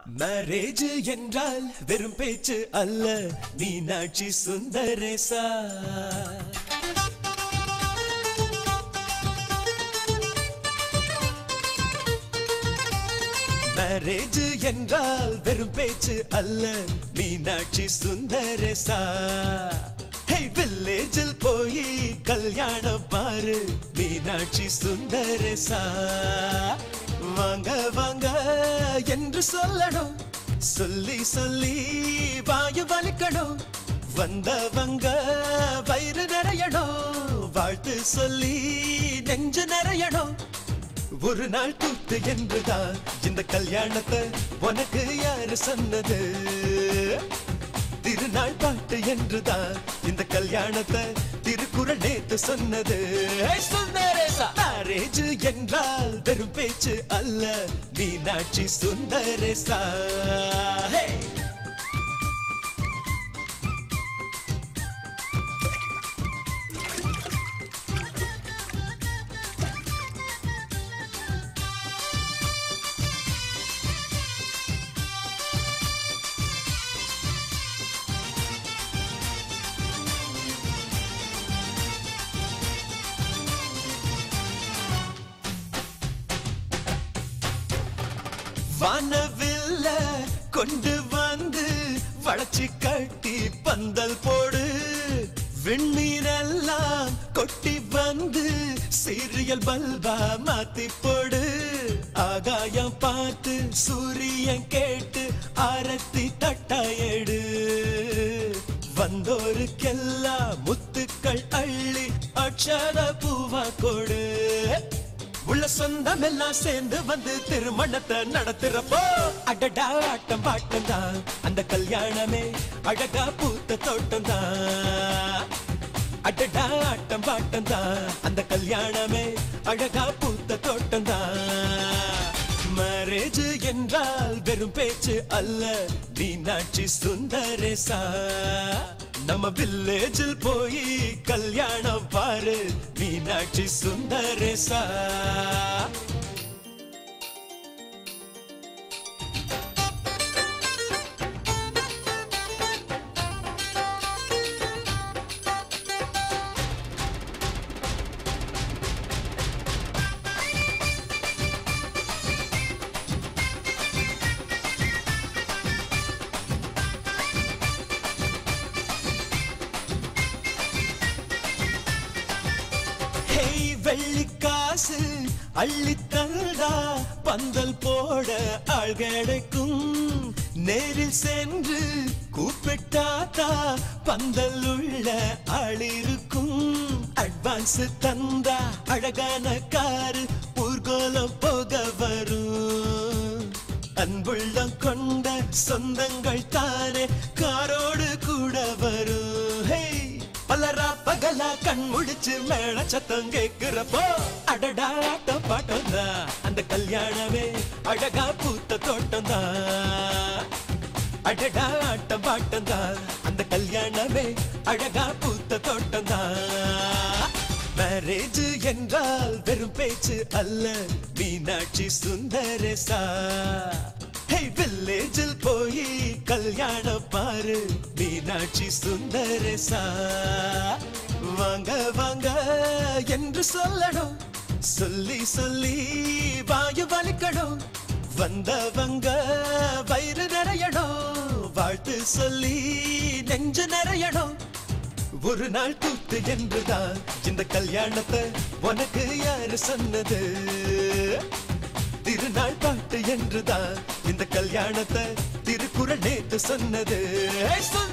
Marriage என்றால் வெறும் பேச்சு அல்ல மீனாட்சி சுந்தரேசா மேரேஜ் என்றால் வெறும் பேச்சு அல்ல மீனாட்சி சுந்தரேசா ஹே வில்லேஜில் போய் கல்யாணம் பாரு மீனாட்சி சுந்தரேசா வாங்க வாங்க என்று சொல்லணும் சொல்லி சொல்லி வாயு வலிக்கணும் வந்தவங்க வயிறு நிறையணும் வாழ்த்து சொல்லி நெஞ்சு நிறையணும் ஒரு நாள் கூத்து என்றுதான் இந்த கல்யாணத்தை உனக்கு யாரு சொன்னது திருநாள் பாட்டு என்றுதான் இந்த கல்யாணத்தை திருக்குறள் நேத்து சொன்னது மேரேஜ் என்றால் வெறும் பேச்சு அல்ல மீனாட்சி சுந்தரேசா Hey! வானவில்ல கொண்டு வந்து வளைச்சு கட்டி பந்தல் போடு விண்ணீரெல்லாம் கொட்டி வந்து சீரியல் பல்பா மாத்தி போடு ஆகாயம் பார்த்து சூரியன் கேட்டு ஆரத்தி தட்டாயடு வந்தோருக்கெல்லாம் முத்துக்கள் அள்ளி அக்ஷர பூவா கொடு உள்ள சொந்தம் எல்லாம் சேர்ந்து வந்து திருமணத்தை நடத்துறப்போ அடடா ஆட்டம் பாட்டம் தான் அந்த கல்யாணமே அழகா பூத்த தோட்டம் தான் அடடா ஆட்டம் பாட்டம் தான் அந்த கல்யாணமே அழகா பூத்த தோட்டம் தான் மேரேஜ் என்றால் வெறும் பேச்சு அல்ல மீனாட்சி சுந்தரேசா நம்ம வில்லேஜில் போய் கல்யாணம் பாரு மீனாட்சி சுந்தரேசா ஹேய் வெள்ளி காசு அள்ளி தந்தா பந்தல் போட ஆள் கிடைக்கும் நேரில் சென்று கூப்பிட்டாத்தா பந்தல் உள்ள ஆள் இருக்கும் அட்வான்ஸ் தந்தா அழகான காரு ஊர்கோலம் போக வரும் அன்புள்ளம் கொண்ட சொந்தங்கள் தானே காரோடு கூட வரும் ஹே பலரா பகலா கண் முடிச்சு மேல சத்தம் கேக்குறப்போ அடடா ஆட்டம் பாட்டம் தான் அந்த கல்யாணமே அழகா பூத்த தோட்டம் தான் அடடா ஆட்டம் பாட்டம் தான் அந்த கல்யாணமே அழகா பூத்த தோட்டம் தான் மேரேஜ் என்றால் வெறும் பேச்சு அல்ல மீனாட்சி சுந்தரேசா ஹே வில்லேஜில் போய் கல்யாணம் பாரு மீனாட்சி சுந்தரேசா வாங்க வாங்க என்று சொல்லணும் சொல்லி சொல்லி வாயு வலிக்கணும் வந்தவங்க வயிறு நிறையணும் வாழ்த்து சொல்லி நெஞ்சு நிறையணும் ஒரு நாள் கூத்து என்றுதான் இந்த கல்யாணத்தை உனக்கு யாரு சொன்னது திருநாள் பாட்டு என்றுதான் இந்த கல்யாணத்தை திருக்குறள் நேத்து சொன்னது ஏய், சொன்னது.